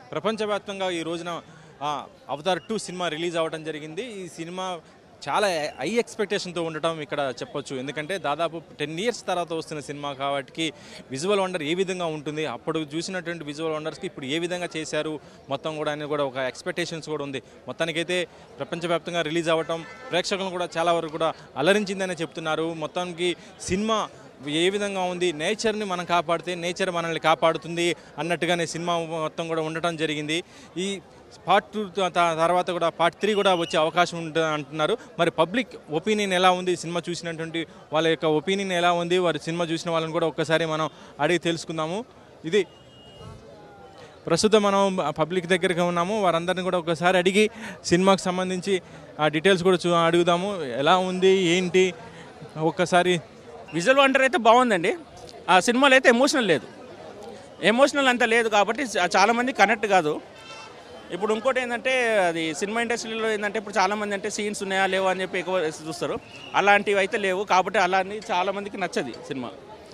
ప్రపంచవ్యాప్తంగా ఈ రోజున ఆ, అవతార్ టూ సినిమా రిలీజ్ అవ్వడం జరిగింది ఈ సినిమా చాలా హై ఎక్స్పెక్టేషన్తో ఉండటం ఇక్కడ చెప్పొచ్చు ఎందుకంటే దాదాపు టెన్ ఇయర్స్ తర్వాత వస్తున్న సినిమా కాబట్టి విజువల్ వండర్ ఏ విధంగా ఉంటుంది అప్పుడు చూసినటువంటి విజువల్ వండర్స్కి ఇప్పుడు ఏ విధంగా చేశారు మొత్తం కూడా అనేది కూడా ఒక ఎక్స్పెక్టేషన్స్ కూడా ఉంది మొత్తానికైతే ప్రపంచవ్యాప్తంగా రిలీజ్ అవ్వటం ప్రేక్షకులను కూడా చాలా వరకు కూడా అలరించిందని చెప్తున్నారు మొత్తానికి సినిమా ఏ విధంగా ఉంది నేచర్ని మనం కాపాడితే నేచర్ మనల్ని కాపాడుతుంది అన్నట్టుగానే సినిమా మొత్తం కూడా ఉండటం జరిగింది ఈ పార్ట్ టూ తర్వాత కూడా పార్ట్ త్రీ కూడా వచ్చే అవకాశం ఉంటుంది అంటున్నారు మరి పబ్లిక్ ఒపీనియన్ ఎలా ఉంది ఈ సినిమా చూసినటువంటి వాళ్ళ యొక్క ఒపీనియన్ ఎలా ఉంది వారి సినిమా చూసిన వాళ్ళని కూడా ఒక్కసారి మనం అడిగి తెలుసుకుందాము ఇది ప్రస్తుతం మనం పబ్లిక్ దగ్గరగా ఉన్నాము వారందరిని కూడా ఒకసారి అడిగి సినిమాకి సంబంధించి ఆ డీటెయిల్స్ కూడా చూ అడుగుదాము ఎలా ఉంది ఏంటి ఒక్కసారి విజువల్ వండర్ అయితే బాగుందండి ఆ సినిమాలో అయితే ఎమోషనల్ లేదు ఎమోషనల్ అంత లేదు కాబట్టి చా- చాలామంది కనెక్ట్ కాదు ఇప్పుడు ఇంకోటి ఏంటంటే అది సినిమా ఇండస్ట్రీలో ఏంటంటే ఇప్పుడు చాలామంది అంటే సీన్స్ ఉన్నాయా లేవా అని చెప్పి ఎక్కువ చూస్తారు అలాంటివి అయితే లేవు కాబట్టి అలాంటి చాలామందికి నచ్చది సినిమా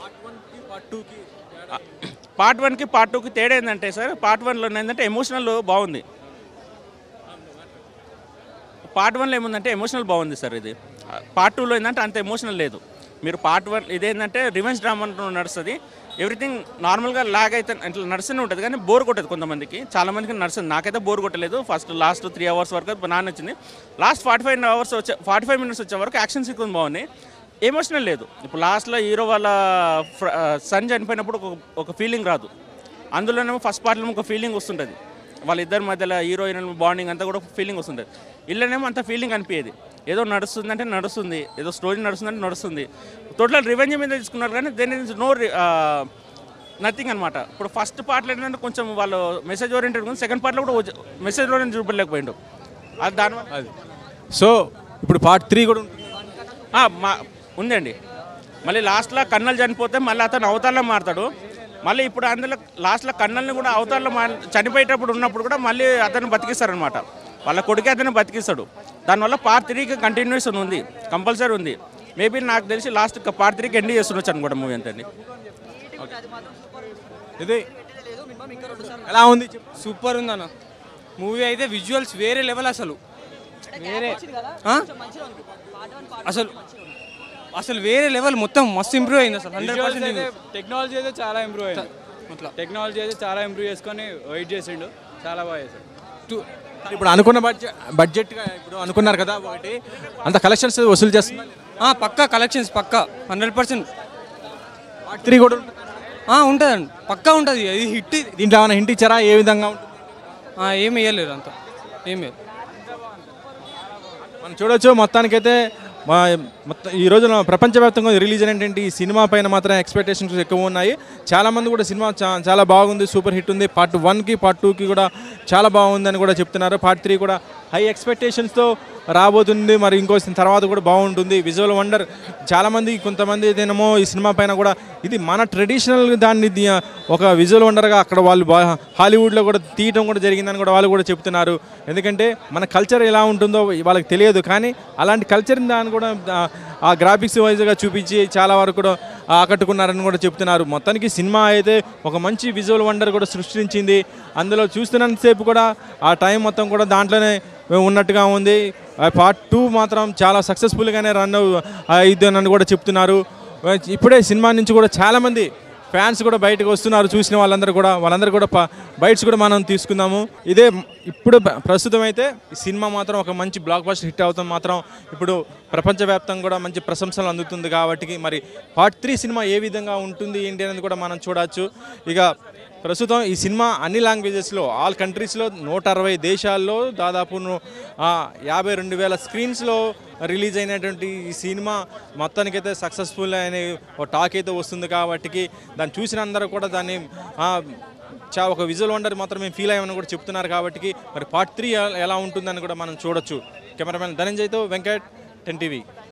పార్ట్ వన్కి పార్ట్ టూకి తేడా ఏంటంటే సార్ పార్ట్ వన్లో ఏంటంటే ఎమోషనల్ బాగుంది పార్ట్ వన్లో ఏముందంటే ఎమోషనల్ బాగుంది సార్ ఇది పార్ట్ టూలో ఏంటంటే అంత ఎమోషనల్ లేదు మీరు పార్ట్ వన్ ఇదేంటంటే రివెంజ్ డ్రామా నడుస్తుంది ఎవ్రీథింగ్ నార్మల్గా లాగ్ అయితే ఇట్లా నడుస్తూనే ఉంటుంది కానీ బోర్ కొట్టదు కొంతమందికి చాలా మందికి నడుస్తుంది నాకైతే బోర్ కొట్టలేదు ఫస్ట్ లాస్ట్ త్రీ అవర్స్ వరకు బాగా నచ్చింది లాస్ట్ ఫార్టీ ఫైవ్ అవర్స్ వచ్చే ఫార్టీ ఫైవ్ మినిట్స్ వచ్చే వరకు యాక్షన్ సీక్వెన్స్ బాగున్నాయి ఎమోషనల్ లేదు ఇప్పుడు లాస్ట్లో హీరో వాళ్ళ సన్ చనిపోయినప్పుడు ఒక ఒక ఫీలింగ్ రాదు అందులోనేమో ఫస్ట్ పార్ట్లో ఒక ఫీలింగ్ వస్తుంటుంది వాళ్ళిద్దరి మధ్యలో హీరోయిన్ బాండింగ్ అంతా కూడా ఫీలింగ్ వస్తుంటుంది ఇళ్ళనేమో అంత ఫీలింగ్ అనిపించేది ఏదో నడుస్తుందంటే నడుస్తుంది ఏదో స్టోరీ నడుస్తుందంటే నడుస్తుంది టోటల్ రివెంజ్ మీద తీసుకున్నారు కానీ దెన్ ఇస్ నో నథింగ్ అనమాట ఇప్పుడు ఫస్ట్ పార్ట్లో ఏంటంటే కొంచెం వాళ్ళు మెసేజ్ ఓరియంటెడ్ ఉంది సెకండ్ పార్ట్లో కూడా మెసేజ్ ఓరియంటెడ్ చూపలేకపోయిండు అది దానివల్ల అది సో ఇప్పుడు పార్ట్ త్రీ కూడా ఉంటుంది ఆ, మా ఉందండి మళ్ళీ లాస్ట్లో కన్నలు చనిపోతే మళ్ళీ అతను అవతారంలో మారుతాడు మళ్ళీ ఇప్పుడు అందులో లాస్ట్లో కన్నల్ని కూడా అవతారంలో మా చనిపోయేటప్పుడు ఉన్నప్పుడు కూడా మళ్ళీ అతను బతికిస్తారనమాట వాళ్ళ కొడుకే అతను బతికిస్తాడు దానివల్ల పార్ట్ త్రీకి కంటిన్యూషన్ ఉంది కంపల్సరీ ఉంది మేబీ నాకు తెలిసి లాస్ట్ పార్ట్ త్రీకి ఎండ్ చేస్తుండొచ్చు అనుకోండి మూవీ అంతండి ఇది ఎలా ఉంది చెప్పు. సూపర్ ఉందన్న మూవీ అయితే విజువల్స్ వేరే లెవెల్ అసలు వేరే ఆ? అసలు అసలు వేరే లెవెల్ మొత్తం మస్తు ఇంప్రూవ్ అయింది అసలు హండ్రెడ్ విజువల్స్ అయితే పర్సెంట్ టెక్నాలజీ అయితే చాలా ఇంప్రూవ్ అయింది అట్లా టెక్నాలజీ అయితే చాలా ఇంప్రూవ్ చేసుకొని వెయిట్ చేసిండు చాలా బాగా చేశాడు ఇప్పుడు అనుకున్న బడ్జెట్ బడ్జెట్గా ఇప్పుడు అనుకున్నారు కదా ఒకటి అంత కలెక్షన్స్ వసూలు చేస్తున్నారు పక్కా కలెక్షన్స్ పక్కా హండ్రెడ్ పర్సెంట్ పార్ట్ త్రీ కూడా ఉంటుంది ఉంటుందండి పక్కా ఉంటుంది ఇది హిట్ ఇది దీంట్లో ఏమైనా హింట్ ఇచ్చారా ఏ విధంగా ఉంటుంది ఆ, ఏం వేయలేరు అంత ఏం వేయలేదు మనం చూడొచ్చు మొత్తానికైతే మా మొత్తం ఈ రోజున ప్రపంచవ్యాప్తంగా రిలీజ్ అయినటువంటి ఈ సినిమా పైన మాత్రం ఎక్స్పెక్టేషన్స్ ఎక్కువ ఉన్నాయి చాలామంది కూడా సినిమా చా- చాలా బాగుంది సూపర్ హిట్ ఉంది పార్ట్ వన్కి పార్ట్ టూకి కూడా చాలా బాగుందని కూడా చెప్తున్నారు పార్ట్ త్రీ కూడా హై ఎక్స్పెక్టేషన్స్తో రాబోతుంది మరి ఇంకో సిన- తర్వాత కూడా బాగుంటుంది విజువల్ వండర్ చాలామంది కొంతమంది అయితేనేమో ఈ సినిమా పైన కూడా ఇది మన ట్రెడిషనల్ దాన్ని ది- ఒక విజువల్ వండర్గా అక్కడ వాళ్ళు బా హాలీవుడ్లో కూడా తీయటం కూడా జరిగిందని కూడా వాళ్ళు కూడా చెప్తున్నారు ఎందుకంటే మన కల్చర్ ఎలా ఉంటుందో వాళ్ళకి తెలియదు కానీ అలాంటి కల్చర్ని దాన్ని కూడా ఆ- ఆ గ్రాఫిక్స్ వైజ్గా చూపించి చాలా వరకు కూడా ఆకట్టుకున్నారని కూడా చెప్తున్నారు మొత్తానికి సినిమా అయితే ఒక మంచి విజువల్ వండర్ కూడా సృష్టించింది అందులో చూస్తున్నంతసేపు కూడా ఆ టైం మొత్తం కూడా దాంట్లోనే ఉన్నట్టుగా ఉంది పార్ట్ టూ మాత్రం చాలా సక్సెస్ఫుల్గానే రన్ అయిద్దని కూడా చెప్తున్నారు ఇప్పుడే సినిమా నుంచి కూడా చాలామంది ఫ్యాన్స్ కూడా బయటకు వస్తున్నారు చూసిన వాళ్ళందరూ కూడా వాళ్ళందరూ కూడా ప- బైట్స్ కూడా మనం తీసుకుందాము ఇదే ఇప్పుడు ప- ప్రస్తుతం అయితే ఈ సినిమా మాత్రం ఒక మంచి బ్లాక్ బస్టర్ హిట్ అవుతాం మాత్రం ఇప్పుడు ప్రపంచవ్యాప్తంగా కూడా మంచి ప్రశంసలు అందుతుంది కాబట్టి మరి పార్ట్ త్రీ సినిమా ఏ విధంగా ఉంటుంది ఏంటి అనేది కూడా మనం చూడొచ్చు ఇక ప్రస్తుతం ఈ సినిమా అన్ని లాంగ్వేజెస్లో ఆల్ కంట్రీస్లో నూట అరవై దేశాల్లో దాదాపు ను- ఆ, యాభై రెండు వేల స్క్రీన్స్లో రిలీజ్ అయినటువంటి ఈ సినిమా మొత్తానికైతే సక్సెస్ఫుల్ అనే ఒక టాక్ అయితే వస్తుంది కాబట్టి దాన్ని చూసిన అందరూ కూడా దాన్ని ఆ, చా ఒక విజువల్ వండర్ మాత్రం మేము ఫీల్ అయ్యామని కూడా చెప్తున్నారు కాబట్టి మరి పార్ట్ త్రీ ఎలా ఉంటుందని కూడా మనం చూడొచ్చు కెమెరామెన్ ధనంజయ్తో వెంకట్ టెన్ టీవీ